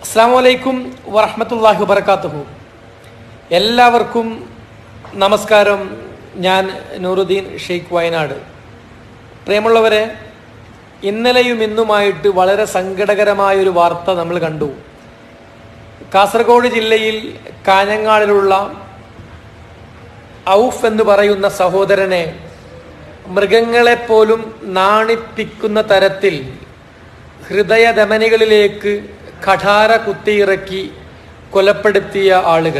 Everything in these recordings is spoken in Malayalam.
അസ്സാം വലൈക്കും വറഹമത്തല്ലാഹി വബർക്കാത്തുഹു എല്ലാവർക്കും നമസ്കാരം ഞാൻ നൂറുദ്ദീൻ ഷെയ്ഖ് വയനാട് പ്രിയമുള്ളവരെ ഇന്നലെയും ഇന്നുമായിട്ട് വളരെ സങ്കടകരമായ ഒരു വാർത്ത നമ്മൾ കണ്ടു കാസർഗോഡ് ജില്ലയിൽ കാഞ്ഞങ്ങാടിലുള്ള ഔഫ് എന്ന് പറയുന്ന സഹോദരനെ മൃഗങ്ങളെപ്പോലും നാണിപ്പിക്കുന്ന തരത്തിൽ ഹൃദയധമനികളിലേക്ക് കഠാര കുത്തിയിറക്കി കൊലപ്പെടുത്തിയ ആളുകൾ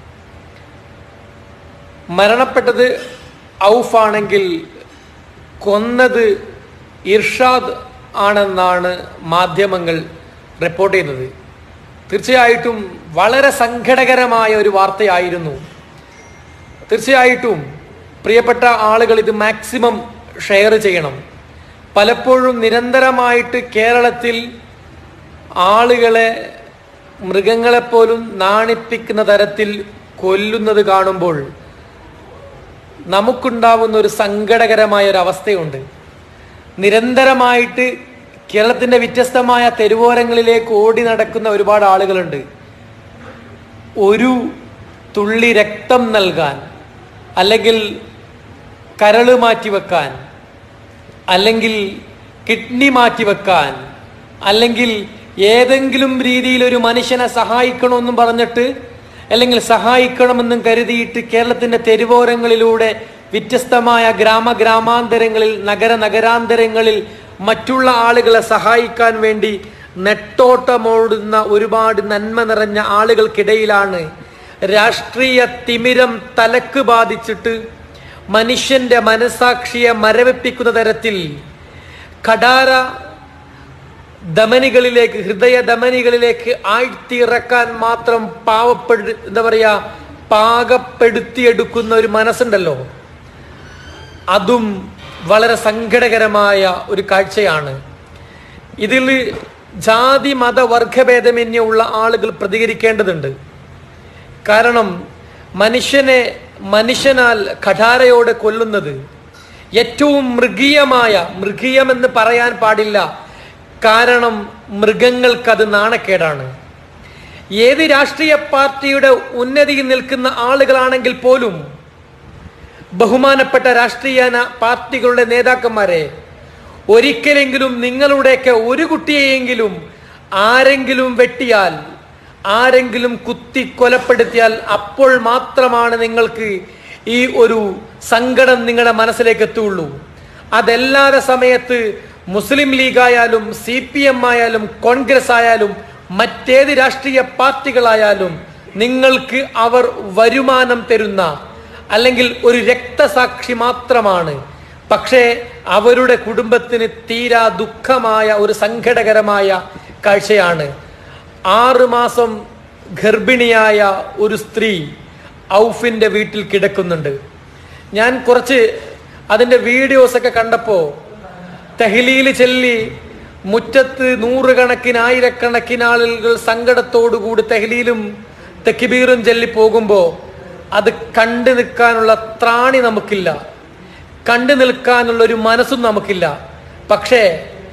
മരണപ്പെട്ടത് ഔഫാണെങ്കിൽ കൊന്നത് ഇർഷാദ് ആണെന്നാണ് മാധ്യമങ്ങൾ റിപ്പോർട്ട് ചെയ്യുന്നത് തീർച്ചയായിട്ടും വളരെ സങ്കടകരമായ ഒരു വാർത്തയായിരുന്നു തീർച്ചയായിട്ടും പ്രിയപ്പെട്ട ആളുകൾ ഇത് മാക്സിമം ഷെയർ ചെയ്യണം പലപ്പോഴും നിരന്തരമായിട്ട് കേരളത്തിൽ ആളുകളെ മൃഗങ്ങളെപ്പോലും നാണിപ്പിക്കുന്ന തരത്തിൽ കൊല്ലുന്നത് കാണുമ്പോൾ നമുക്കുണ്ടാവുന്ന ഒരു സങ്കടകരമായ ഒരു അവസ്ഥയുണ്ട് നിരന്തരമായിട്ട് കേരളത്തിന്റെ വ്യത്യസ്തമായ തെരുവോരങ്ങളിലേക്ക് ഓടി നടക്കുന്ന ഒരുപാട് ആളുകളുണ്ട് ഒരു തുള്ളി രക്തം നൽകാൻ അല്ലെങ്കിൽ കരള് മാറ്റിവെക്കാൻ അല്ലെങ്കിൽ കിഡ്നി മാറ്റിവെക്കാൻ അല്ലെങ്കിൽ ഏതെങ്കിലും രീതിയിൽ ഒരു മനുഷ്യനെ സഹായിക്കണമെന്നും പറഞ്ഞിട്ട് അല്ലെങ്കിൽ സഹായിക്കണമെന്നും കരുതിയിട്ട് കേരളത്തിന്റെ തെരുവോരങ്ങളിലൂടെ വ്യത്യസ്തമായ ഗ്രാമ ഗ്രാമാന്തരങ്ങളിൽ നഗര നഗരാന്തരങ്ങളിൽ മറ്റുള്ള ആളുകളെ സഹായിക്കാൻ വേണ്ടി നെട്ടോട്ടമോടുന്ന ഒരുപാട് നന്മ നിറഞ്ഞ ആളുകൾക്കിടയിലാണ് രാഷ്ട്രീയ തിമിരം തലക്ക് ബാധിച്ചിട്ട് മനുഷ്യന്റെ മനസാക്ഷിയെ മരവിപ്പിക്കുന്ന തരത്തിൽ കടാര ധമനികളിലേക്ക് ഹൃദയ ധമനികളിലേക്ക് ആഴ്ത്തിയിറക്കാൻ മാത്രം പാവപ്പെടു എന്താ പറയാ പാകപ്പെടുത്തിയെടുക്കുന്ന ഒരു മനസ്സുണ്ടല്ലോ അതും വളരെ സങ്കടകരമായ ഒരു കാഴ്ചയാണ് ഇതിൽ ജാതി മത വർഗഭേദമന്യേ ഉള്ള ആളുകൾ പ്രതികരിക്കേണ്ടതുണ്ട് കാരണം മനുഷ്യനെ മനുഷ്യനാൽ കഠാരയോടെ കൊല്ലുന്നത് ഏറ്റവും മൃഗീയമായ മൃഗീയമെന്ന് പറയാൻ പാടില്ല കാരണം മൃഗങ്ങൾക്കത് നാണക്കേടാണ് ഏത് രാഷ്ട്രീയ പാർട്ടിയുടെ ഉന്നതിയിൽ നിൽക്കുന്ന ആളുകളാണെങ്കിൽ പോലും ബഹുമാനപ്പെട്ട രാഷ്ട്രീയ ന- പാർട്ടികളുടെ നേതാക്കന്മാരെ ഒരിക്കലെങ്കിലും നിങ്ങളുടെയൊക്കെ ഒരു കുട്ടിയെയെങ്കിലും ആരെങ്കിലും വെട്ടിയാൽ ആരെങ്കിലും കുത്തി കൊലപ്പെടുത്തിയാൽ അപ്പോൾ മാത്രമാണ് നിങ്ങൾക്ക് ഈ ഒരു സങ്കടം നിങ്ങളുടെ മനസ്സിലേക്ക് എത്തുള്ളൂ അതല്ലാതെ സമയത്ത് മുസ്ലിം ലീഗായാലും സി പി എം ആയാലും കോൺഗ്രസ് ആയാലും മറ്റേത് രാഷ്ട്രീയ പാർട്ടികളായാലും നിങ്ങൾക്ക് അവർ വരുമാനം തരുന്ന അല്ലെങ്കിൽ ഒരു രക്തസാക്ഷി മാത്രമാണ് പക്ഷേ അവരുടെ കുടുംബത്തിന് തീരാ ദുഃഖമായ ഒരു സങ്കടകരമായ കാഴ്ചയാണ് ആറ് മാസം ഗർഭിണിയായ ഒരു സ്ത്രീ ഔഫിന്റെ വീട്ടിൽ കിടക്കുന്നുണ്ട് ഞാൻ കുറച്ച് അതിന്റെ വീഡിയോസ് ഒക്കെ കണ്ടപ്പോ തെഹ്ലീൽ ചെല്ലി മുറ്റത്ത് നൂറുകണക്കിന് ആയിരക്കണക്കിന് ആളുകൾ സങ്കടത്തോടുകൂടി തെഹ്ലീലും തെക്കിബീറും ചൊല്ലി പോകുമ്പോ അത് കണ്ടു നിൽക്കാനുള്ള ത്രാണി നമുക്കില്ല കണ്ടു നിൽക്കാനുള്ള ഒരു മനസ്സും നമുക്കില്ല പക്ഷേ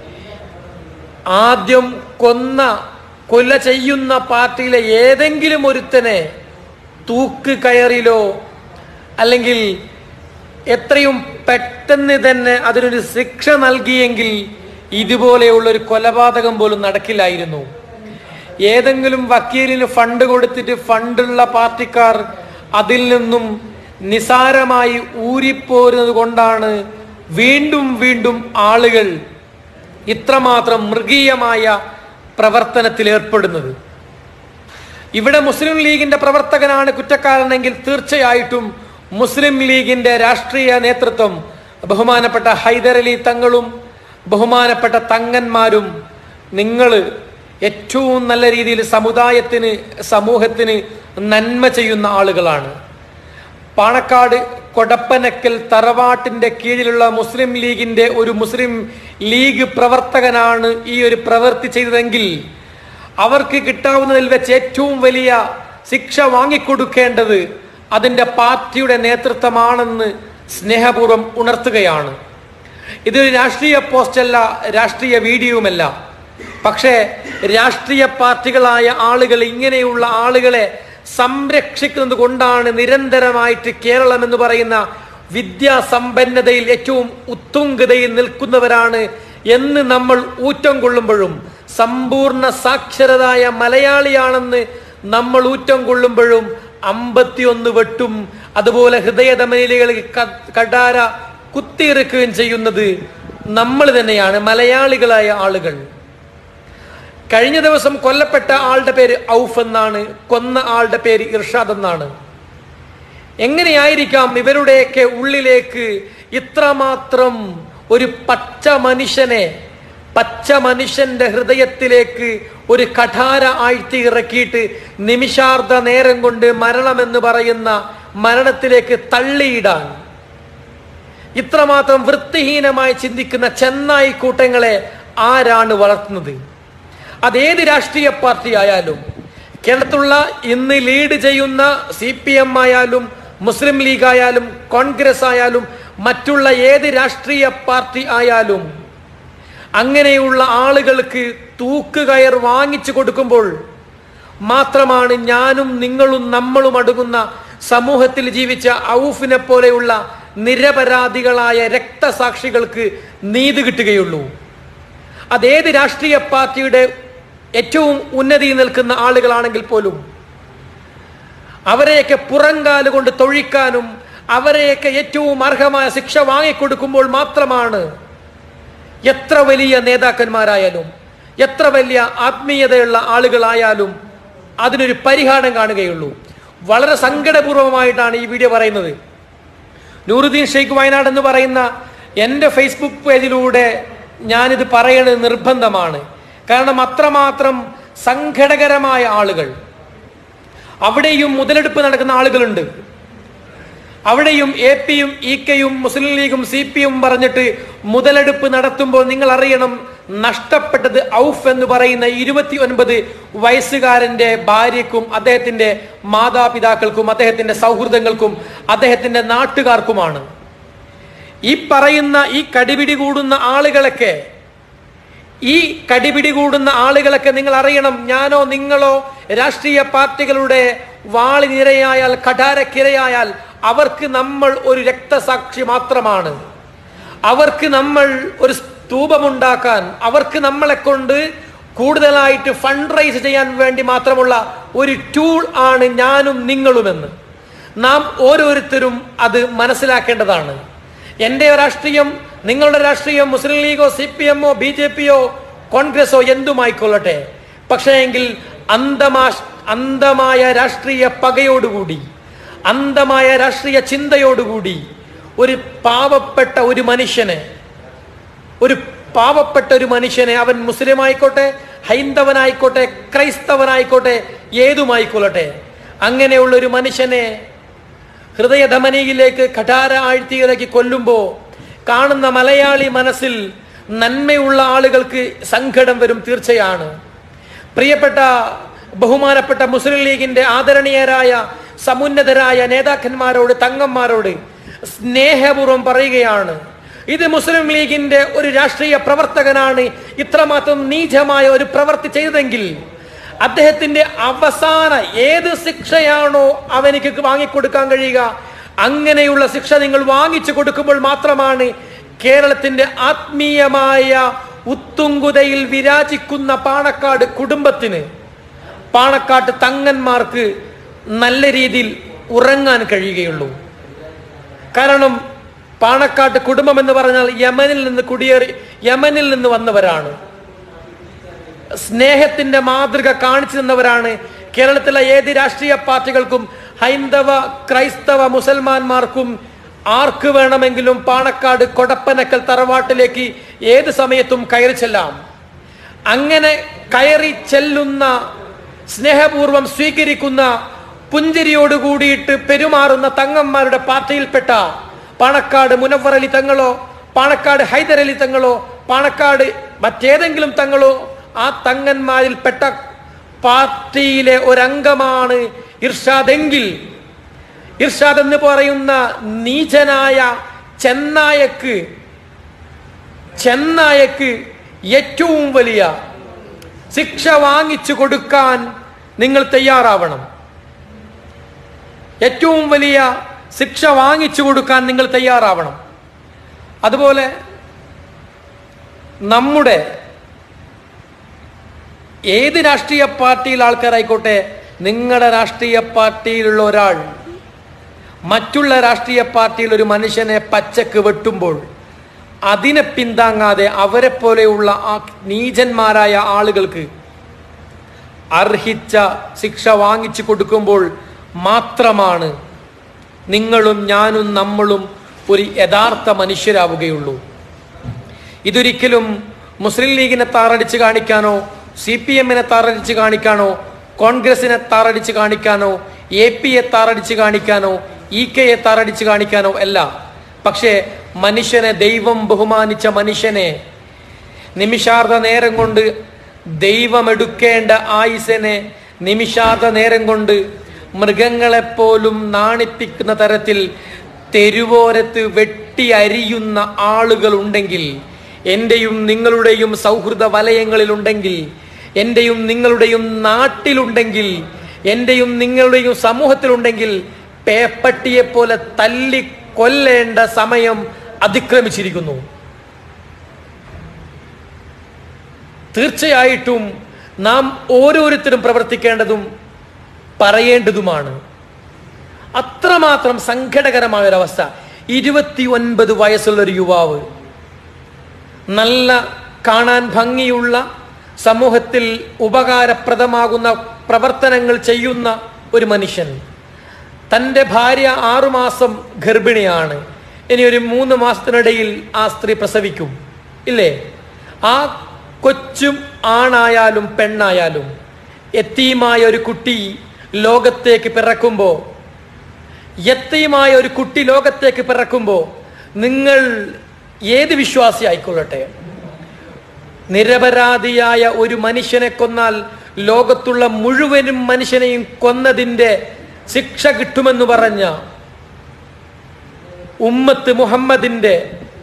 ആദ്യം കൊന്ന കൊല ചെയ്യുന്ന പാർട്ടിയിലെ ഏതെങ്കിലും ഒരുത്തനെ തൂക്ക് കയറിലോ അല്ലെങ്കിൽ എത്രയും പെട്ടെന്ന് തന്നെ അതിനൊരു ശിക്ഷ നൽകിയെങ്കിൽ ഇതുപോലെയുള്ള ഒരു കൊലപാതകം പോലും നടക്കില്ലായിരുന്നു ഏതെങ്കിലും വക്കീലിന് ഫണ്ട് കൊടുത്തിട്ട് ഫണ്ടുള്ള പാർട്ടിക്കാർ അതിൽ നിന്നും നിസാരമായി ഊരിപ്പോരുന്നത് കൊണ്ടാണ് വീണ്ടും വീണ്ടും ആളുകൾ ഇത്രമാത്രം മൃഗീയമായ പ്രവർത്തനത്തിൽ ഏർപ്പെടുന്നത് ഇവിടെ മുസ്ലിം ലീഗിന്റെ പ്രവർത്തകനാണ് കുറ്റക്കാരനെങ്കിൽ തീർച്ചയായിട്ടും മുസ്ലിം ലീഗിന്റെ രാഷ്ട്രീയ നേതൃത്വം ബഹുമാനപ്പെട്ട ഹൈദരലി തങ്ങളും ബഹുമാനപ്പെട്ട തങ്ങന്മാരും നിങ്ങൾ ഏറ്റവും നല്ല രീതിയിൽ സമുദായത്തിന് സമൂഹത്തിന് നന്മ ചെയ്യുന്ന ആളുകളാണ് പാണക്കാട് കൊടപ്പനക്കൽ തറവാട്ടിന്റെ കീഴിലുള്ള മുസ്ലിം ലീഗിന്റെ ഒരു മുസ്ലിം ലീഗ് പ്രവർത്തകനാണ് ഈ ഒരു പ്രവൃത്തി ചെയ്തതെങ്കിൽ അവർക്ക് കിട്ടാവുന്നതിൽ വെച്ച് ഏറ്റവും വലിയ ശിക്ഷ വാങ്ങിക്കൊടുക്കേണ്ടത് അതിന്റെ പാർട്ടിയുടെ നേതൃത്വമാണെന്ന് സ്നേഹപൂർവ്വം ഉണർത്തുകയാണ് ഇത് രാഷ്ട്രീയ പോസ്റ്റല്ല രാഷ്ട്രീയ വീഡിയോയുമല്ല പക്ഷേ രാഷ്ട്രീയ പാർട്ടികളായ ആളുകൾ ഇങ്ങനെയുള്ള ആളുകളെ സംരക്ഷിക്കുന്നത് കൊണ്ടാണ് നിരന്തരമായിട്ട് കേരളം എന്ന് പറയുന്ന വിദ്യാസമ്പന്നതയിൽ ഏറ്റവും ഉത്തുംഗതയിൽ നിൽക്കുന്നവരാണ് എന്ന് നമ്മൾ ഊറ്റം കൊള്ളുമ്പോഴും സമ്പൂർണ്ണ സാക്ഷരതായ മലയാളിയാണെന്ന് നമ്മൾ ഊറ്റം കൊള്ളുമ്പോഴും അമ്പത്തിയൊന്ന് വെട്ടും അതുപോലെ ഹൃദയധമനിലകളിൽ ക- കടാര കുത്തിയിറക്കുകയും ചെയ്യുന്നത് നമ്മൾ തന്നെയാണ് മലയാളികളായ ആളുകൾ കഴിഞ്ഞ ദിവസം കൊല്ലപ്പെട്ട ആളുടെ പേര് ഔഫ് എന്നാണ് കൊന്ന ആളുടെ പേര് ഇർഷാദ് എന്നാണ് എങ്ങനെയായിരിക്കാം ഇവരുടെയൊക്കെ ഉള്ളിലേക്ക് ഇത്രമാത്രം ഒരു പച്ച മനുഷ്യനെ പച്ച മനുഷ്യന്റെ ഹൃദയത്തിലേക്ക് ഒരു കഠാര ആഴ്ത്തി ഇറക്കിയിട്ട് നിമിഷാർദ്ധ നേരം കൊണ്ട് മരണമെന്ന് പറയുന്ന മരണത്തിലേക്ക് തള്ളിയിടാൻ ഇത്രമാത്രം വൃത്തിഹീനമായി ചിന്തിക്കുന്ന ചെന്നായി കൂട്ടങ്ങളെ ആരാണ് വളർത്തുന്നത് അതേത് രാഷ്ട്രീയ പാർട്ടി ആയാലും കേരളത്തിലുള്ള ഇന്ന് ലീഡ് ചെയ്യുന്ന സി പി എം ആയാലും മുസ്ലിം ലീഗ് ആയാലും കോൺഗ്രസ് ആയാലും മറ്റുള്ള ഏത് രാഷ്ട്രീയ പാർട്ടി ആയാലും അങ്ങനെയുള്ള ആളുകൾക്ക് തൂക്കുകയർ വാങ്ങിച്ചു കൊടുക്കുമ്പോൾ മാത്രമാണ് ഞാനും നിങ്ങളും നമ്മളും അടങ്ങുന്ന സമൂഹത്തിൽ ജീവിച്ച ഔഫിനെ പോലെയുള്ള നിരപരാധികളായ രക്തസാക്ഷികൾക്ക് നീതി കിട്ടുകയുള്ളൂ അതേത് രാഷ്ട്രീയ പാർട്ടിയുടെ ഏറ്റവും ഉന്നതിയിൽ നിൽക്കുന്ന ആളുകളാണെങ്കിൽ പോലും അവരെയൊക്കെ പുറങ്കാല് കൊണ്ട് തൊഴിക്കാനും അവരെയൊക്കെ ഏറ്റവും അർഹമായ ശിക്ഷ വാങ്ങിക്കൊടുക്കുമ്പോൾ മാത്രമാണ് എത്ര വലിയ നേതാക്കന്മാരായാലും എത്ര വലിയ ആത്മീയതയുള്ള ആളുകളായാലും അതിനൊരു പരിഹാരം കാണുകയുള്ളൂ വളരെ സങ്കടപൂർവമായിട്ടാണ് ഈ വീഡിയോ പറയുന്നത് നൂറുദ്ദീൻ ഷെയ്ഖ് വയനാട് എന്ന് പറയുന്ന എൻ്റെ ഫേസ്ബുക്ക് പേജിലൂടെ ഞാനിത് പറയണത് നിർബന്ധമാണ് കാരണം അത്രമാത്രം സങ്കടകരമായ ആളുകൾ അവിടെയും മുതലെടുപ്പ് നടക്കുന്ന ആളുകളുണ്ട് അവിടെയും എ പിയും ഇ കെയും മുസ്ലിം ലീഗും സി പി എം പറഞ്ഞിട്ട് മുതലെടുപ്പ് നടത്തുമ്പോൾ നിങ്ങൾ അറിയണം നഷ്ടപ്പെട്ടത് ഔഫ് എന്ന് പറയുന്ന ഇരുപത്തി ഒൻപത് വയസ്സുകാരന്റെ ഭാര്യക്കും അദ്ദേഹത്തിന്റെ മാതാപിതാക്കൾക്കും അദ്ദേഹത്തിന്റെ സൗഹൃദങ്ങൾക്കും അദ്ദേഹത്തിന്റെ നാട്ടുകാർക്കുമാണ് ഈ പറയുന്ന ഈ കടിപിടി കൂടുന്ന ആളുകളൊക്കെ ഈ കടിപിടി കൂടുന്ന ആളുകളൊക്കെ നിങ്ങൾ അറിയണം ഞാനോ നിങ്ങളോ രാഷ്ട്രീയ പാർട്ടികളുടെ വാളിനിരയായാൽ കഠാരക്കിരയായാൽ അവർക്ക് നമ്മൾ ഒരു രക്തസാക്ഷി മാത്രമാണ് അവർക്ക് നമ്മൾ ഒരു സ്തൂപമുണ്ടാക്കാൻ അവർക്ക് നമ്മളെ കൊണ്ട് കൂടുതലായിട്ട് ഫണ്ട് റൈസ് ചെയ്യാൻ വേണ്ടി മാത്രമുള്ള ഒരു ടൂൾ ആണ് ഞാനും നിങ്ങളുമെന്ന് നാം ഓരോരുത്തരും അത് മനസ്സിലാക്കേണ്ടതാണ് എൻ്റെ രാഷ്ട്രീയം നിങ്ങളുടെ രാഷ്ട്രീയം മുസ്ലിം ലീഗോ സി പി എമ്മോ ബി ജെ പിയോ കോൺഗ്രസോ എന്തുമായിക്കൊള്ളട്ടെ പക്ഷേ എങ്കിൽ അന്ധമാ അന്ധമായ രാഷ്ട്രീയ പകയോടുകൂടി അന്ധമായ രാഷ്ട്രീയ ചിന്തയോടുകൂടി ഒരു പാവപ്പെട്ട ഒരു മനുഷ്യനെ ഒരു പാവപ്പെട്ട ഒരു മനുഷ്യനെ അവൻ മുസ്ലിം ആയിക്കോട്ടെ ഹൈന്ദവനായിക്കോട്ടെ ക്രൈസ്തവനായിക്കോട്ടെ ഏതുമായിക്കൊള്ളട്ടെ അങ്ങനെയുള്ള ഒരു മനുഷ്യനെ ഹൃദയധമനിയിലേക്ക് കഠാര ആഴ്ത്തിയിലേക്ക് കൊല്ലുമ്പോൾ കാണുന്ന മലയാളി മനസ്സിൽ നന്മയുള്ള ആളുകൾക്ക് സങ്കടം വരും തീർച്ചയാണ് പ്രിയപ്പെട്ട ബഹുമാനപ്പെട്ട മുസ്ലിം ലീഗിന്റെ ആദരണീയരായ സമുന്നതരായ നേതാക്കന്മാരോട് തങ്ങന്മാരോട് സ്നേഹപൂർവ്വം പറയുകയാണ് ഇത് മുസ്ലിം ലീഗിന്റെ ഒരു രാഷ്ട്രീയ പ്രവർത്തകനാണ് ഇത്രമാത്രം നീചമായ ഒരു പ്രവൃത്തി ചെയ്തതെങ്കിൽ അദ്ദേഹത്തിന്റെ അവസാന ഏത് ശിക്ഷയാണോ അവനിക്ക് വാങ്ങിക്കൊടുക്കാൻ കഴിയുക അങ്ങനെയുള്ള ശിക്ഷ നിങ്ങൾ വാങ്ങിച്ചു കൊടുക്കുമ്പോൾ മാത്രമാണ് കേരളത്തിന്റെ ആത്മീയമായ ഉത്തുങ്കുതയിൽ വിരാജിക്കുന്ന പാണക്കാട് കുടുംബത്തിന് പാണക്കാട്ട് തങ്ങന്മാർക്ക് നല്ല രീതിയിൽ ഉറങ്ങാൻ കഴിയുകയുള്ളൂ കാരണം പാണക്കാട്ട് കുടുംബം എന്ന് പറഞ്ഞാൽ യമനിൽ നിന്ന് കുടിയേറി യമനിൽ നിന്ന് വന്നവരാണ് സ്നേഹത്തിന്റെ മാതൃക കാണിച്ചു തന്നവരാണ് കേരളത്തിലെ ഏത് രാഷ്ട്രീയ പാർട്ടികൾക്കും ഹൈന്ദവ ക്രൈസ്തവ മുസൽമാന്മാർക്കും ആർക്ക് വേണമെങ്കിലും പാണക്കാട് കൊടപ്പനക്കൽ തറവാട്ടിലേക്ക് ഏത് സമയത്തും കയറി ചെല്ലാം അങ്ങനെ കയറി ചെല്ലുന്ന സ്നേഹപൂർവം സ്വീകരിക്കുന്ന പുഞ്ചിരിയോട് കൂടിയിട്ട് പെരുമാറുന്ന തങ്ങന്മാരുടെ പാർട്ടിയിൽപ്പെട്ട പാണക്കാട് മുനവർ അലി തങ്ങളോ പാണക്കാട് ഹൈദർ അലി തങ്ങളോ പാണക്കാട് മറ്റേതെങ്കിലും തങ്ങളോ ആ തങ്ങന്മാരിൽപ്പെട്ട പാർട്ടിയിലെ ഒരംഗമാണ് ഇർഷാദെങ്കിൽ ഇർഷാദ് എന്ന് പറയുന്ന നീചനായ ചെന്നായക്ക് ചെന്നായക്ക് ഏറ്റവും വലിയ ശിക്ഷ വാങ്ങിച്ചു കൊടുക്കാൻ നിങ്ങൾ തയ്യാറാവണം ഏറ്റവും വലിയ ശിക്ഷ വാങ്ങിച്ചു കൊടുക്കാൻ നിങ്ങൾ തയ്യാറാവണം അതുപോലെ നമ്മുടെ ഏത് രാഷ്ട്രീയ പാർട്ടിയിൽ ആൾക്കാരായിക്കോട്ടെ നിങ്ങളുടെ രാഷ്ട്രീയ പാർട്ടിയിലുള്ള ഒരാൾ മറ്റുള്ള രാഷ്ട്രീയ പാർട്ടിയിൽ ഒരു മനുഷ്യനെ പച്ചക്ക് വെട്ടുമ്പോൾ അതിനെ പിന്താങ്ങാതെ അവരെ പോലെയുള്ള ആ നീചന്മാരായ ആളുകൾക്ക് അർഹിച്ച ശിക്ഷ വാങ്ങിച്ചു കൊടുക്കുമ്പോൾ മാത്രമാണ് നിങ്ങളും ഞാനും നമ്മളും ഒരു യഥാർത്ഥ മനുഷ്യരാവുകയുള്ളൂ ഇതൊരിക്കലും മുസ്ലിം ലീഗിനെ താറടിച്ച് കാണിക്കാനോ സി പി എമ്മിനെ താറടിച്ച് കാണിക്കാനോ കോൺഗ്രസിനെ താറടിച്ച് കാണിക്കാനോ എ പിയെ താറടിച്ച് കാണിക്കാനോ ഇ കെയെ താറടിച്ച് കാണിക്കാനോ അല്ല പക്ഷേ മനുഷ്യനെ ദൈവം ബഹുമാനിച്ച മനുഷ്യനെ നിമിഷാർദ്ധ നേരം കൊണ്ട് ദൈവമെടുക്കേണ്ട ആയുസനെ നിമിഷാർദ്ധ നേരം കൊണ്ട് മൃഗങ്ങളെപ്പോലും നാണിപ്പിക്കുന്ന തരത്തിൽ തെരുവോരത്ത് വെട്ടി അരിയുന്ന ആളുകൾ ഉണ്ടെങ്കിൽ എന്റെയും നിങ്ങളുടെയും സൗഹൃദ വലയങ്ങളിലുണ്ടെങ്കിൽ എന്റെയും നിങ്ങളുടെയും നാട്ടിലുണ്ടെങ്കിൽ എന്റെയും നിങ്ങളുടെയും സമൂഹത്തിലുണ്ടെങ്കിൽ പേപ്പട്ടിയെ പോലെ തല്ലി കൊല്ലേണ്ട സമയം അതിക്രമിച്ചിരിക്കുന്നു തീർച്ചയായിട്ടും നാം ഓരോരുത്തരും പ്രവർത്തിക്കേണ്ടതും പറയേണ്ടതുമാണ് അത്രമാത്രം സങ്കടകരമായ ഒരവസ്ഥ ഇരുപത്തി ഒൻപത് വയസ്സുള്ള ഒരു യുവാവ് നല്ല കാണാൻ ഭംഗിയുള്ള സമൂഹത്തിൽ ഉപകാരപ്രദമാകുന്ന പ്രവർത്തനങ്ങൾ ചെയ്യുന്ന ഒരു മനുഷ്യൻ തൻ്റെ ഭാര്യ ആറുമാസം ഗർഭിണിയാണ് ഇനി ഒരു മൂന്ന് മാസത്തിനിടയിൽ ആ സ്ത്രീ പ്രസവിക്കും ഇല്ലേ ആ കൊച്ചും ആണായാലും പെണ്ണായാലും എത്തിയുമായ ഒരു കുട്ടി ലോകത്തേക്ക് പിറക്കുമ്പോൾ എത്തിയുമായ ഒരു കുട്ടി ലോകത്തേക്ക് പിറക്കുമ്പോൾ നിങ്ങൾ ഏത് വിശ്വാസി ആയിക്കൊള്ളട്ടെ നിരപരാധിയായ ഒരു മനുഷ്യനെ കൊന്നാൽ ലോകത്തുള്ള മുഴുവനും മനുഷ്യനെയും കൊന്നതിൻ്റെ ശിക്ഷ കിട്ടുമെന്ന് പറഞ്ഞ ഉമ്മത്ത് മുഹമ്മദിന്റെ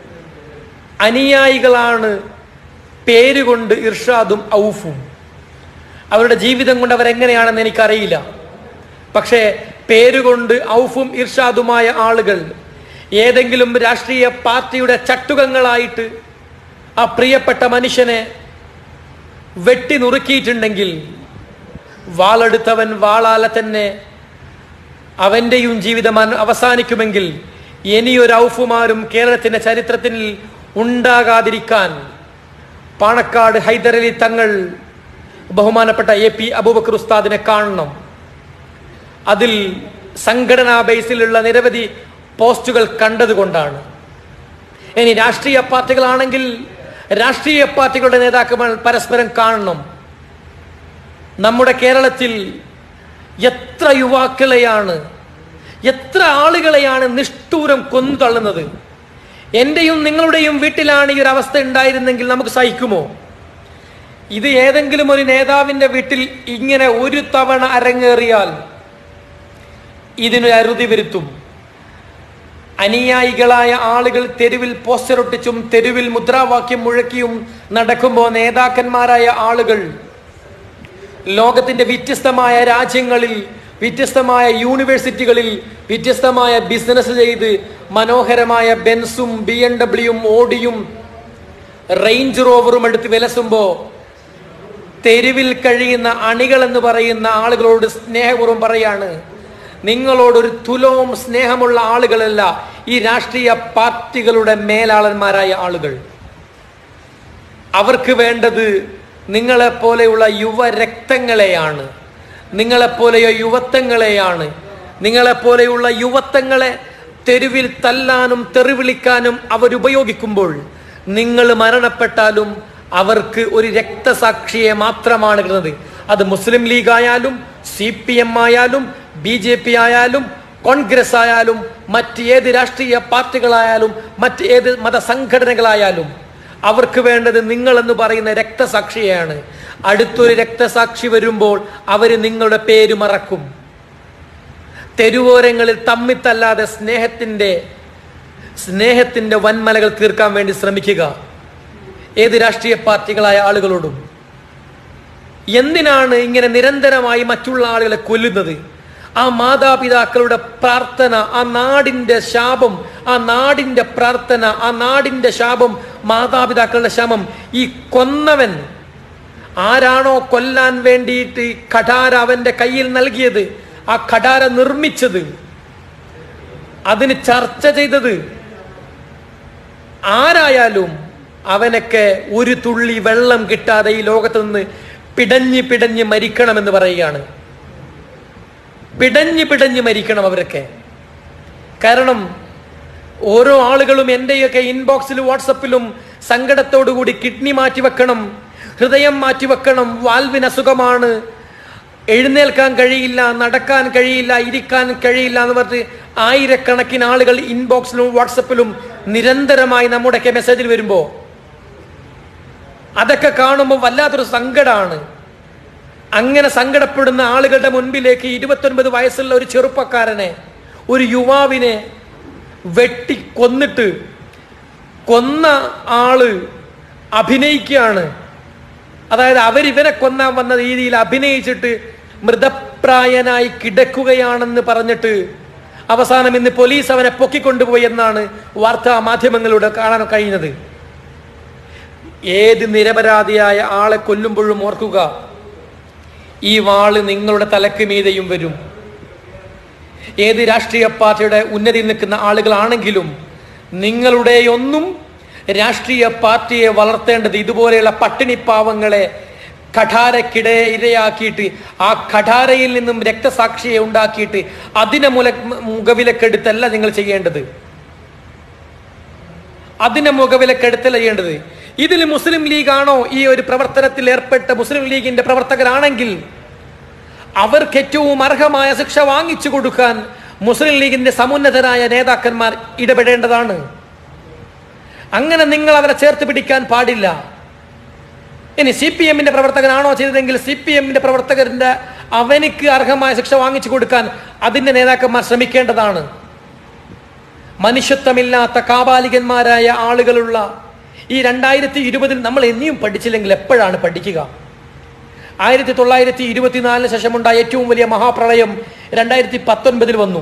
അനുയായികളാണ് പേരുകൊണ്ട് ഇർഷാദും ഔഫും അവരുടെ ജീവിതം കൊണ്ട് അവരെങ്ങനെയാണെന്ന് എനിക്കറിയില്ല പക്ഷേ പേരുകൊണ്ട് ഔഫും ഇർഷാദുമായ ആളുകൾ ഏതെങ്കിലും രാഷ്ട്രീയ പാർട്ടിയുടെ ചട്ടുകങ്ങളായിട്ട് ആ പ്രിയപ്പെട്ട മനുഷ്യനെ വെട്ടി നുറുക്കിയിട്ടുണ്ടെങ്കിൽ വാളെടുത്തവൻ വാളാലെ തന്നെ അവന്റെയും ജീവിതം അന- അവസാനിക്കുമെങ്കിൽ ഇനിയൊരു ഔഫുമാരും കേരളത്തിന്റെ ചരിത്രത്തിൽ ഉണ്ടാകാതിരിക്കാൻ പാണക്കാട് ഹൈദരലി തങ്ങൾ ബഹുമാനപ്പെട്ട എ പി അബൂബക്കർ ഉസ്താദിനെ കാണണം അതിൽ സംഘടനാ ബേസിലുള്ള നിരവധി പോസ്റ്റുകൾ കണ്ടതുകൊണ്ടാണ് ഇനി രാഷ്ട്രീയ പാർട്ടികളാണെങ്കിൽ രാഷ്ട്രീയ പാർട്ടികളുടെ നേതാക്കന്മാർ പരസ്പരം കാണണം നമ്മുടെ കേരളത്തിൽ എത്ര യുവാക്കളെയാണ് എത്ര ആളുകളെയാണ് നിഷ്ഠൂരം കൊന്നു തള്ളുന്നത് എന്റെയും നിങ്ങളുടെയും വീട്ടിലാണ് ഈ ഒരു അവസ്ഥ ഉണ്ടായിരുന്നെങ്കിൽ നമുക്ക് സഹിക്കുമോ ഇത് ഏതെങ്കിലും ഒരു നേതാവിന്റെ വീട്ടിൽ ഇങ്ങനെ ഒരു തവണ അരങ്ങേറിയാൽ ഇതിന് അറുതി വരുത്തും അനുയായികളായ ആളുകൾ തെരുവിൽ പോസ്റ്റർ ഒട്ടിച്ചും തെരുവിൽ മുദ്രാവാക്യം മുഴക്കിയും നടക്കുമ്പോൾ നേതാക്കന്മാരായ ആളുകൾ ലോകത്തിന്റെ വ്യത്യസ്തമായ രാജ്യങ്ങളിൽ വ്യത്യസ്തമായ യൂണിവേഴ്സിറ്റികളിൽ വ്യത്യസ്തമായ ബിസിനസ് ചെയ്ത് മനോഹരമായ ബെൻസും ബി എം ഡബ്ല്യൂയും ഓഡിയും റേഞ്ച് റോവറും എടുത്ത് വിലസുമ്പോ തെരുവിൽ കഴിയുന്ന അണികൾ എന്ന് പറയുന്ന ആളുകളോട് സ്നേഹപൂർവ്വം പറയാണ് നിങ്ങളോടൊരു തുലവും സ്നേഹമുള്ള ആളുകളല്ല ഈ രാഷ്ട്രീയ പാർട്ടികളുടെ മേലാളന്മാരായ ആളുകൾ അവർക്ക് വേണ്ടത് നിങ്ങളെ പോലെയുള്ള യുവരക്തങ്ങളെയാണ് നിങ്ങളെപ്പോലെയോ യുവത്വങ്ങളെയാണ് നിങ്ങളെപ്പോലെയുള്ള യുവത്വങ്ങളെ തെരുവിൽ തല്ലാനും തെറിവിളിക്കാനും അവരുപയോഗിക്കുമ്പോൾ നിങ്ങൾ മരണപ്പെട്ടാലും അവർക്ക് ഒരു രക്തസാക്ഷിയെ മാത്രമാണ് കിട്ടുന്നത് അത് മുസ്ലിം ലീഗ് ആയാലും സി പി എം ആയാലും ബി ജെ പി ആയാലും കോൺഗ്രസ് ആയാലും മറ്റ് ഏത് രാഷ്ട്രീയ പാർട്ടികളായാലും മറ്റ് ഏത് മതസംഘടനകളായാലും അവർക്ക് വേണ്ടത് നിങ്ങൾ എന്ന് പറയുന്ന രക്തസാക്ഷിയാണ് അടുത്തൊരു രക്തസാക്ഷി വരുമ്പോൾ അവർ നിങ്ങളുടെ പേര് മറക്കും തെരുവോരങ്ങളിൽ തമ്മിത്തല്ലാതെ സ്നേഹത്തിന്റെ സ്നേഹത്തിന്റെ വൻമലകൾ തീർക്കാൻ വേണ്ടി ശ്രമിക്കുക ഏത് രാഷ്ട്രീയ പാർട്ടികളായ ആളുകളോടും എന്തിനാണ് ഇങ്ങനെ നിരന്തരമായി മറ്റുള്ള ആളുകളെ കൊല്ലുന്നത് ആ മാതാപിതാക്കളുടെ പ്രാർത്ഥന ആ നാടിന്റെ ശാപം ആ നാടിന്റെ പ്രാർത്ഥന ആ നാടിന്റെ ശാപം മാതാപിതാക്കളുടെ ശമം ഈ കൊന്നവൻ ആരാണോ കൊല്ലാൻ വേണ്ടിയിട്ട് ഈ കഠാര അവന്റെ കയ്യിൽ നൽകിയത് ആ കഠാര നിർമ്മിച്ചത് അതിന് ചർച്ച ചെയ്തത് ആരായാലും അവനൊക്കെ ഒരു തുള്ളി വെള്ളം കിട്ടാതെ ഈ ലോകത്ത് നിന്ന് പിടഞ്ഞ് പിടഞ്ഞ് മരിക്കണമെന്ന് പറയുകയാണ് പിടഞ്ഞ് പിടഞ്ഞ് മരിക്കണം അവരൊക്കെ കാരണം ഓരോ ആളുകളും എൻ്റെയൊക്കെ ഇൻബോക്സിലും വാട്സപ്പിലും സങ്കടത്തോടുകൂടി കിഡ്നി മാറ്റിവെക്കണം ഹൃദയം മാറ്റിവെക്കണം വാൽവിന് അസുഖമാണ് എഴുന്നേൽക്കാൻ കഴിയില്ല നടക്കാൻ കഴിയില്ല ഇരിക്കാൻ കഴിയില്ല എന്ന് പറഞ്ഞ് ആയിരക്കണക്കിന് ആളുകൾ ഇൻബോക്സിലും വാട്സപ്പിലും നിരന്തരമായി നമ്മുടെയൊക്കെ മെസ്സേജിൽ വരുമ്പോൾ അതൊക്കെ കാണുമ്പോൾ വല്ലാത്തൊരു സങ്കടമാണ് അങ്ങനെ സങ്കടപ്പെടുന്ന ആളുകളുടെ മുൻപിലേക്ക് ഇരുപത്തൊൻപത് വയസ്സുള്ള ഒരു ചെറുപ്പക്കാരനെ ഒരു യുവാവിനെ വെട്ടി കൊന്നിട്ട് കൊന്ന ആള് അഭിനയിക്കുകയാണ് അതായത് അവരിവനെ കൊന്നാൻ വന്ന രീതിയിൽ അഭിനയിച്ചിട്ട് മൃതപ്രായനായി കിടക്കുകയാണെന്ന് പറഞ്ഞിട്ട് അവസാനം ഇന്ന് പോലീസ് അവനെ പൊക്കിക്കൊണ്ടുപോയി എന്നാണ് വാർത്താ മാധ്യമങ്ങളിലൂടെ കാണാൻ കഴിയുന്നത് ഏത് നിരപരാധിയായ ആളെ കൊല്ലുമ്പോഴും ഓർക്കുക ഈ വാള് നിങ്ങളുടെ തലക്ക് മീതെയും വരും ഏത് രാഷ്ട്രീയ പാർട്ടിയുടെ ഉന്നതി നിൽക്കുന്ന ആളുകളാണെങ്കിലും നിങ്ങളുടെയൊന്നും രാഷ്ട്രീയ പാർട്ടിയെ വളർത്തേണ്ടത് ഇതുപോലെയുള്ള പട്ടിണിപ്പാവങ്ങളെ കഠാരക്കിടെ ഇരയാക്കിയിട്ട് ആ കഠാരയിൽ നിന്നും രക്തസാക്ഷിയെ ഉണ്ടാക്കിയിട്ട് അതിനെ മുല മുഖവിലക്കെടുത്തല്ല നിങ്ങൾ ചെയ്യേണ്ടത് അതിനെ മുഖവിലക്കെടുത്തല്ല ചെയ്യേണ്ടത് ഇതിൽ മുസ്ലിം ലീഗാണോ ഈ ഒരു പ്രവർത്തനത്തിൽ ഏർപ്പെട്ട മുസ്ലിം ലീഗിന്റെ പ്രവർത്തകരാണെങ്കിൽ അവർക്ക് ഏറ്റവും അർഹമായ ശിക്ഷ വാങ്ങിച്ചു കൊടുക്കാൻ മുസ്ലിം ലീഗിന്റെ സമുന്നതരായ നേതാക്കന്മാർ ഇടപെടേണ്ടതാണ് അങ്ങനെ നിങ്ങൾ അവരെ ചേർത്ത് പിടിക്കാൻ പാടില്ല ഇനി സി പി എമ്മിന്റെ പ്രവർത്തകനാണോ ചെയ്തതെങ്കിൽ സി പി എമ്മിന്റെ പ്രവർത്തകരുടെ അവനിക്ക് അർഹമായ ശിക്ഷ വാങ്ങിച്ചു കൊടുക്കാൻ അതിന്റെ നേതാക്കന്മാർ ശ്രമിക്കേണ്ടതാണ് മനുഷ്യത്വമില്ലാത്ത കാപാലികന്മാരായ ആളുകളുള്ള ഈ രണ്ടായിരത്തി ഇരുപതിൽ നമ്മൾ ഇനിയും പഠിച്ചില്ലെങ്കിൽ എപ്പോഴാണ് പഠിക്കുക ആയിരത്തി തൊള്ളായിരത്തി ഇരുപത്തിനാലിന് ശേഷമുണ്ടായ ഏറ്റവും വലിയ മഹാപ്രളയം രണ്ടായിരത്തി പത്തൊൻപതിൽ വന്നു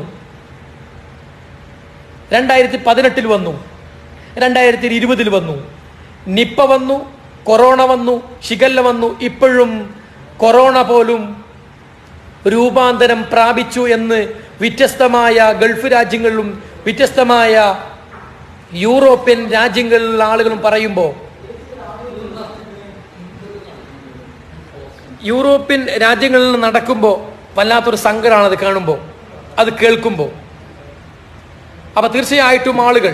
രണ്ടായിരത്തി പതിനെട്ടിൽ വന്നു രണ്ടായിരത്തി ഇരുപതിൽ വന്നു നിപ്പ വന്നു കൊറോണ വന്നു ഷിഗല്ല വന്നു ഇപ്പോഴും കൊറോണ പോലും രൂപാന്തരം പ്രാപിച്ചു എന്ന് വ്യത്യസ്തമായ ഗൾഫ് രാജ്യങ്ങളിലും വ്യത്യസ്തമായ യൂറോപ്യൻ രാജ്യങ്ങളിലുള്ള ആളുകളും പറയുമ്പോൾ യൂറോപ്യൻ രാജ്യങ്ങളിൽ നടക്കുമ്പോൾ വല്ലാത്തൊരു സങ്കടമാണ് അത് കാണുമ്പോൾ അത് കേൾക്കുമ്പോൾ അപ്പൊ തീർച്ചയായിട്ടും ആളുകൾ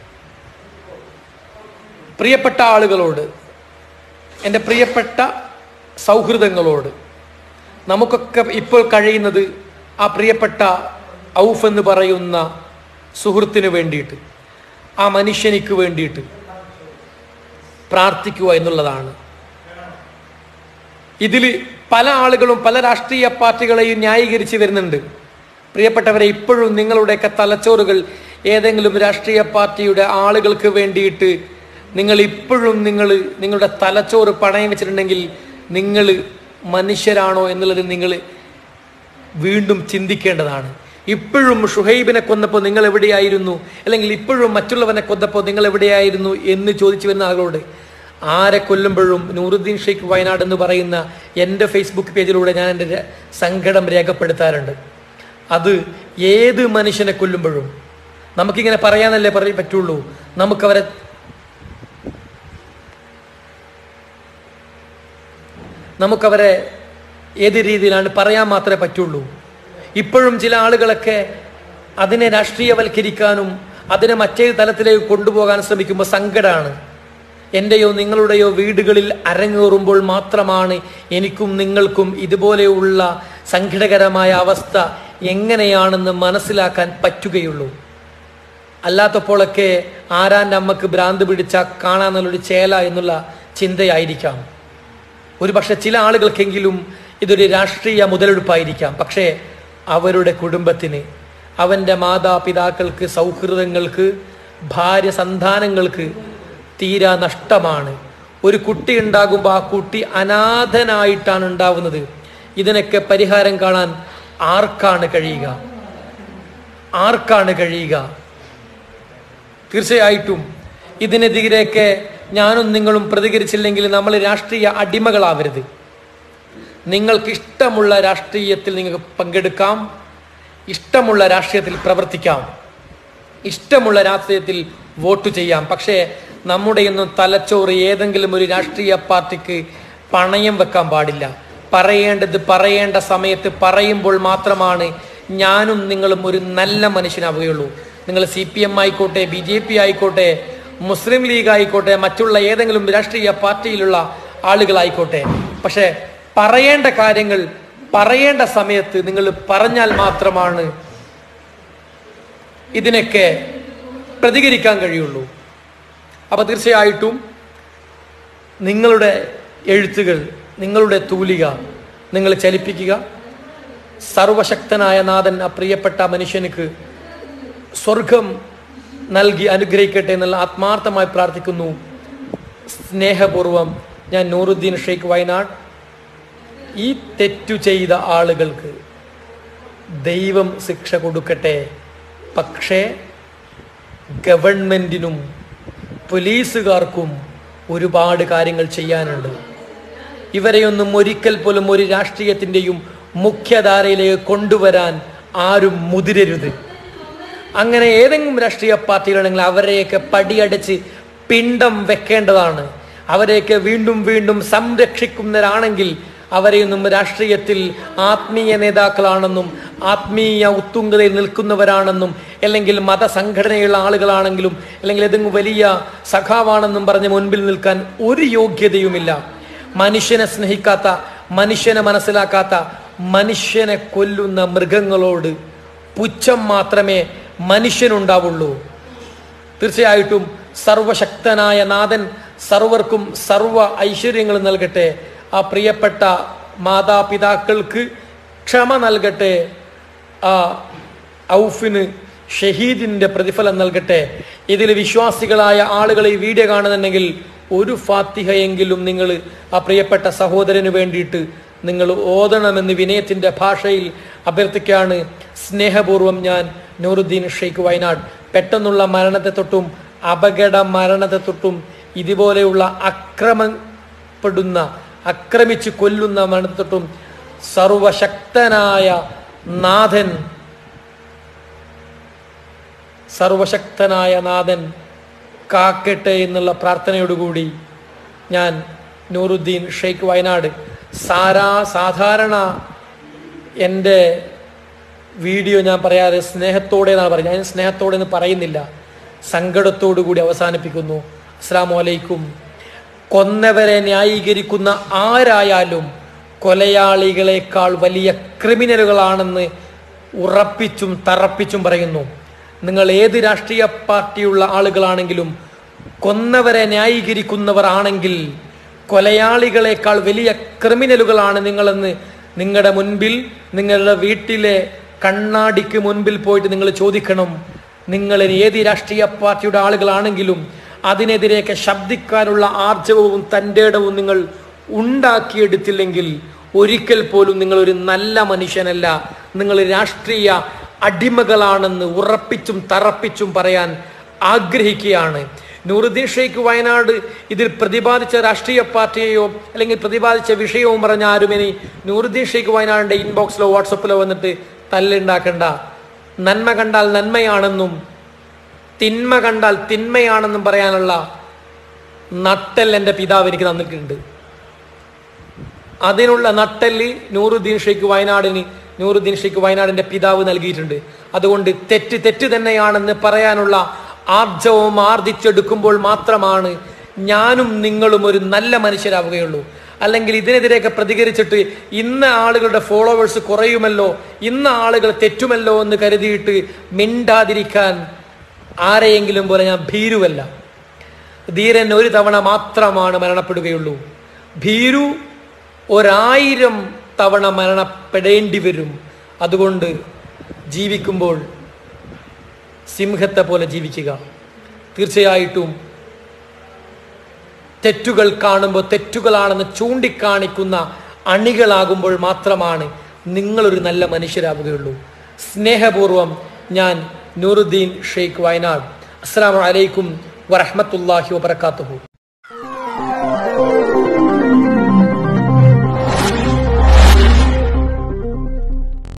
പ്രിയപ്പെട്ട ആളുകളോട് എൻ്റെ പ്രിയപ്പെട്ട സൗഹൃദങ്ങളോട് നമുക്കൊക്കെ ഇപ്പോൾ കഴിയുന്നത് ആ പ്രിയപ്പെട്ട ഔഫ് എന്ന് പറയുന്ന സുഹൃത്തിന് വേണ്ടിയിട്ട് ആ മനുഷ്യനിക്ക് വേണ്ടിയിട്ട് പ്രാർത്ഥിക്കുക എന്നുള്ളതാണ് ഇതിൽ പല ആളുകളും പല രാഷ്ട്രീയ പാർട്ടികളെയും ന്യായീകരിച്ച് വരുന്നുണ്ട് പ്രിയപ്പെട്ടവരെ ഇപ്പോഴും നിങ്ങളുടെയൊക്കെ തലച്ചോറുകൾ ഏതെങ്കിലും രാഷ്ട്രീയ പാർട്ടിയുടെ ആളുകൾക്ക് വേണ്ടിയിട്ട് നിങ്ങൾ ഇപ്പോഴും നിങ്ങൾ നിങ്ങളുടെ തലച്ചോറ് പണയം വെച്ചിട്ടുണ്ടെങ്കിൽ നിങ്ങൾ മനുഷ്യരാണോ എന്നുള്ളത് നിങ്ങൾ വീണ്ടും ചിന്തിക്കേണ്ടതാണ് ഇപ്പോഴും ഷുഹൈബിനെ കൊന്നപ്പോൾ നിങ്ങൾ എവിടെയായിരുന്നു അല്ലെങ്കിൽ ഇപ്പോഴും മറ്റുള്ളവനെ കൊന്നപ്പോൾ നിങ്ങൾ എവിടെയായിരുന്നു എന്ന് ചോദിച്ചു വരുന്ന ആളുകളോട് ആരെ കൊല്ലുമ്പോഴും നൂറുദ്ദീൻ ഷെയ്ഖ് വയനാട് എന്ന് പറയുന്ന എൻ്റെ ഫേസ്ബുക്ക് പേജിലൂടെ ഞാൻ എൻ്റെ ര- സങ്കടം രേഖപ്പെടുത്താറുണ്ട് അത് ഏത് മനുഷ്യനെ കൊല്ലുമ്പോഴും നമുക്കിങ്ങനെ പറയാനല്ലേ പറയാൻ പറ്റുള്ളൂ നമുക്കവരെ നമുക്കവരെ ഏത് രീതിയിലാണ് പറയാൻ മാത്രമേ പറ്റുള്ളൂ ഇപ്പോഴും ചില ആളുകളൊക്കെ അതിനെ രാഷ്ട്രീയവൽക്കരിക്കാനും അതിനെ മറ്റേ തലത്തിലേക്ക് കൊണ്ടുപോകാൻ ശ്രമിക്കുമ്പോൾ സങ്കടമാണ് എൻ്റെയോ നിങ്ങളുടെയോ വീടുകളിൽ അരങ്ങേറുമ്പോൾ മാത്രമാണ് എനിക്കും നിങ്ങൾക്കും ഇതുപോലെയുള്ള സങ്കടകരമായ അവസ്ഥ എങ്ങനെയാണെന്ന് മനസ്സിലാക്കാൻ പറ്റുകയുള്ളൂ അല്ലാത്തപ്പോഴൊക്കെ ആരാൻ്റെ അമ്മക്ക് ഭ്രാന്ത് പിടിച്ച കാണാന്നുള്ളൊരു ചേല എന്നുള്ള ചിന്തയായിരിക്കാം ഒരു പക്ഷെ ചില ആളുകൾക്കെങ്കിലും ഇതൊരു രാഷ്ട്രീയ മുതലെടുപ്പായിരിക്കാം പക്ഷേ അവരുടെ കുടുംബത്തിന് അവൻ്റെ മാതാപിതാക്കൾക്ക് സൗഹൃദങ്ങൾക്ക് ഭാര്യ സന്താനങ്ങൾക്ക് തീരാ നഷ്ടമാണ് ഒരു കുട്ടി ഉണ്ടാകുമ്പോൾ ആ കുട്ടി അനാഥനായിട്ടാണ് ഉണ്ടാവുന്നത് ഇതിനൊക്കെ പരിഹാരം കാണാൻ ആർക്കാണ് കഴിയുക ആർക്കാണ് കഴിയുക തീർച്ചയായിട്ടും ഇതിനെതിരെയൊക്കെ ഞാനും നിങ്ങളും പ്രതികരിച്ചില്ലെങ്കിൽ നമ്മൾ രാഷ്ട്രീയ അടിമകളാവരുത് നിങ്ങൾക്ക് ഇഷ്ടമുള്ള രാഷ്ട്രീയത്തിൽ നിങ്ങൾക്ക് പങ്കെടുക്കാം ഇഷ്ടമുള്ള രാഷ്ട്രീയത്തിൽ പ്രവർത്തിക്കാം ഇഷ്ടമുള്ള രാഷ്ട്രീയത്തിൽ വോട്ട് ചെയ്യാം പക്ഷേ നമ്മുടെയൊന്നും തലച്ചോറ് ഏതെങ്കിലും ഒരു രാഷ്ട്രീയ പാർട്ടിക്ക് പണയം വെക്കാൻ പാടില്ല പറയേണ്ടത് പറയേണ്ട സമയത്ത് പറയുമ്പോൾ മാത്രമാണ് ഞാനും നിങ്ങളും ഒരു നല്ല മനുഷ്യനാവുകയുള്ളൂ നിങ്ങൾ സി പി എം ആയിക്കോട്ടെ ബി ജെ പി ആയിക്കോട്ടെ മുസ്ലിം ലീഗ് ആയിക്കോട്ടെ മറ്റുള്ള ഏതെങ്കിലും രാഷ്ട്രീയ പാർട്ടിയിലുള്ള ആളുകളായിക്കോട്ടെ പക്ഷേ പറയേണ്ട കാര്യങ്ങൾ പറയേണ്ട സമയത്ത് നിങ്ങൾ പറഞ്ഞാൽ മാത്രമാണ് ഇതിനൊക്കെ പ്രതികരിക്കാൻ കഴിയുള്ളൂ അപ്പൊ തീർച്ചയായിട്ടും നിങ്ങളുടെ എഴുത്തുകൾ നിങ്ങളുടെ തൂലിക നിങ്ങൾ ചലിപ്പിക്കുക സർവശക്തനായ നാഥൻ ആ പ്രിയപ്പെട്ട മനുഷ്യനുക്ക് സ്വർഗം നൽകി അനുഗ്രഹിക്കട്ടെ എന്നുള്ള ആത്മാർത്ഥമായി പ്രാർത്ഥിക്കുന്നു സ്നേഹപൂർവം ഞാൻ നൂറുദ്ദീൻ ഷെയ്ഖ് വയനാട് ഈ തെറ്റു ചെയ്ത ആളുകൾക്ക് ദൈവം ശിക്ഷ കൊടുക്കട്ടെ പക്ഷേ ഗവൺമെന്റിനും പോലീസുകാർക്കും ഒരുപാട് കാര്യങ്ങൾ ചെയ്യാനുണ്ട് ഇവരെയൊന്നും ഒരിക്കൽ പോലും ഒരു രാഷ്ട്രീയത്തിൻ്റെയും മുഖ്യധാരയിലേക്ക് കൊണ്ടുവരാൻ ആരും മുതിരരുത് അങ്ങനെ ഏതെങ്കിലും രാഷ്ട്രീയ പാർട്ടികളാണെങ്കിൽ അവരെയൊക്കെ പടിയടച്ച് പിണ്ടം വെക്കേണ്ടതാണ് അവരെയൊക്കെ വീണ്ടും വീണ്ടും സംരക്ഷിക്കുന്നവരാണെങ്കിൽ അവരെയൊന്നും രാഷ്ട്രീയത്തിൽ ആത്മീയ നേതാക്കളാണെന്നും ആത്മീയ ഉത്തുംഗതയിൽ നിൽക്കുന്നവരാണെന്നും അല്ലെങ്കിൽ മതസംഘടനയുള്ള ആളുകളാണെങ്കിലും അല്ലെങ്കിൽ ഏതെങ്കിലും വലിയ സഖാവാണെന്നും പറഞ്ഞ് മുൻപിൽ നിൽക്കാൻ ഒരു യോഗ്യതയുമില്ല മനുഷ്യനെ സ്നേഹിക്കാത്ത മനുഷ്യനെ മനസ്സിലാക്കാത്ത മനുഷ്യനെ കൊല്ലുന്ന മൃഗങ്ങളോട് പുച്ഛം മാത്രമേ മനുഷ്യനുണ്ടാവുള്ളൂ തീർച്ചയായിട്ടും സർവശക്തനായ നാഥൻ സർവർക്കും സർവ ഐശ്വര്യങ്ങൾ നൽകട്ടെ ആ പ്രിയപ്പെട്ട മാതാപിതാക്കൾക്ക് ക്ഷമ നൽകട്ടെ ആ ഔഫിന് ഷഹീദിന്റെ പ്രതിഫലം നൽകട്ടെ ഇതിൽ വിശ്വാസികളായ ആളുകൾ ഈ വീഡിയോ കാണുന്നുണ്ടെങ്കിൽ ഒരു ഫാത്തിഹയെങ്കിലും നിങ്ങൾ ആ പ്രിയപ്പെട്ട സഹോദരന് വേണ്ടിയിട്ട് നിങ്ങൾ ഓതണമെന്ന് വിനയത്തിന്റെ ഭാഷയിൽ അഭ്യർത്ഥിക്കുകയാണ് സ്നേഹപൂർവം ഞാൻ നൂറുദ്ദീൻ ഷെയ്ഖ് വയനാട് പെട്ടെന്നുള്ള മരണത്തെ തൊട്ടും അപകട മരണത്തെ തൊട്ടും ഇതുപോലെയുള്ള അക്രമപ്പെടുന്ന ആക്രമിച്ച് കൊല്ലുന്ന മരണത്തെ തൊട്ടും സർവശക്തനായ നാഥൻ സർവശക്തനായ നാഥൻ കാക്കട്ടെ എന്നുള്ള പ്രാർത്ഥനയോടുകൂടി ഞാൻ നൂറുദ്ദീൻ ഷെയ്ഖ് വയനാട് സാരാ സാധാരണ എൻ്റെ വീഡിയോ ഞാൻ പറയാതെ സ്നേഹത്തോടെ എന്നാണ് പറയുന്നത് ഞാൻ സ്നേഹത്തോടെ എന്ന് പറയുന്നില്ല സങ്കടത്തോടു കൂടി അവസാനിപ്പിക്കുന്നു അസ്സാം വലൈക്കും കൊന്നവരെ ന്യായീകരിക്കുന്ന ആരായാലും കൊലയാളികളെക്കാൾ വലിയ ക്രിമിനലുകളാണെന്ന് ഉറപ്പിച്ചും തറപ്പിച്ചും പറയുന്നു നിങ്ങൾ ഏത് രാഷ്ട്രീയ പാർട്ടിയുള്ള ആളുകളാണെങ്കിലും കൊന്നവരെ ന്യായീകരിക്കുന്നവർ ആണെങ്കിൽ കൊലയാളികളെക്കാൾ വലിയ ക്രിമിനലുകളാണ് നിങ്ങളെന്ന് നിങ്ങളുടെ മുൻപിൽ നിങ്ങളുടെ വീട്ടിലെ കണ്ണാടിക്ക് മുൻപിൽ പോയിട്ട് നിങ്ങൾ ചോദിക്കണം നിങ്ങൾ ഏത് രാഷ്ട്രീയ പാർട്ടിയുടെ ആളുകളാണെങ്കിലും അതിനെതിരെയൊക്കെ ശബ്ദിക്കാനുള്ള ആർജവവും തൻ്റെ ഇടവും നിങ്ങൾ ഉണ്ടാക്കിയെടുത്തില്ലെങ്കിൽ ഒരിക്കൽ പോലും നിങ്ങൾ ഒരു നല്ല മനുഷ്യനല്ല നിങ്ങൾ രാഷ്ട്രീയ അടിമകളാണെന്ന് ഉറപ്പിച്ചും തറപ്പിച്ചും പറയാൻ ആഗ്രഹിക്കുകയാണ് നൂറുദ്ദീൻ ഷെയ്ഖ് വയനാട് ഇതിൽ പ്രതിപാദിച്ച രാഷ്ട്രീയ പാർട്ടിയെയോ അല്ലെങ്കിൽ പ്രതിപാദിച്ച വിഷയവും പറഞ്ഞ ആരും ഇനി നൂറുദ്ദീൻ ഷെയ്ഖ് വയനാടിന്റെ ഇൻബോക്സിലോ വാട്സപ്പിലോ വന്നിട്ട് തല്ലുണ്ടാക്കണ്ട നന്മ കണ്ടാൽ നന്മയാണെന്നും തിന്മ കണ്ടാൽ തിന്മയാണെന്നും പറയാനുള്ള നട്ടൽ എൻ്റെ പിതാവ് എനിക്ക് തന്നിട്ടുണ്ട് അതിനുള്ള നട്ടല് നൂറുദ്ദീൻ ഷെയ്ഖ് വയനാടിന് നൂറുദ്ദീൻ ഷെയ്ഖ് വയനാടിന്റെ പിതാവ് നൽകിയിട്ടുണ്ട് അതുകൊണ്ട് തെറ്റ് തെറ്റ് തന്നെയാണെന്ന് പറയാനുള്ള ആർജവും ആർജിച്ചെടുക്കുമ്പോൾ മാത്രമാണ് ഞാനും നിങ്ങളും ഒരു നല്ല മനുഷ്യരാവുകയുള്ളൂ അല്ലെങ്കിൽ ഇതിനെതിരെയൊക്കെ പ്രതികരിച്ചിട്ട് ഇന്ന ആളുകളുടെ ഫോളോവേഴ്സ് കുറയുമല്ലോ ഇന്ന ആളുകൾ തെറ്റുമല്ലോ എന്ന് കരുതിയിട്ട് മിണ്ടാതിരിക്കാൻ ആരെയെങ്കിലും പോലെ ഞാൻ ഭീരുവല്ല ധീരൻ ഒരു തവണ മാത്രമാണ് മരണപ്പെടുകയുള്ളൂ ഭീരു ഒരായിരം തവണ മരണപ്പെടേണ്ടി വരും അതുകൊണ്ട് ജീവിക്കുമ്പോൾ സിംഹത്തെ പോലെ ജീവിക്കുക തീർച്ചയായിട്ടും തെറ്റുകൾ കാണുമ്പോൾ തെറ്റുകളാണെന്ന് ചൂണ്ടിക്കാണിക്കുന്ന അണികളാകുമ്പോൾ മാത്രമാണ് നിങ്ങളൊരു നല്ല മനുഷ്യരാവുകയുള്ളൂ സ്നേഹപൂർവം ഞാൻ നൂറുദ്ദീൻ ഷെയ്ഖ് വയനാട് അസ്സാം വലൈക്കും വറഹമത്തല്ലാഹി വബർക്കാത്തുഹു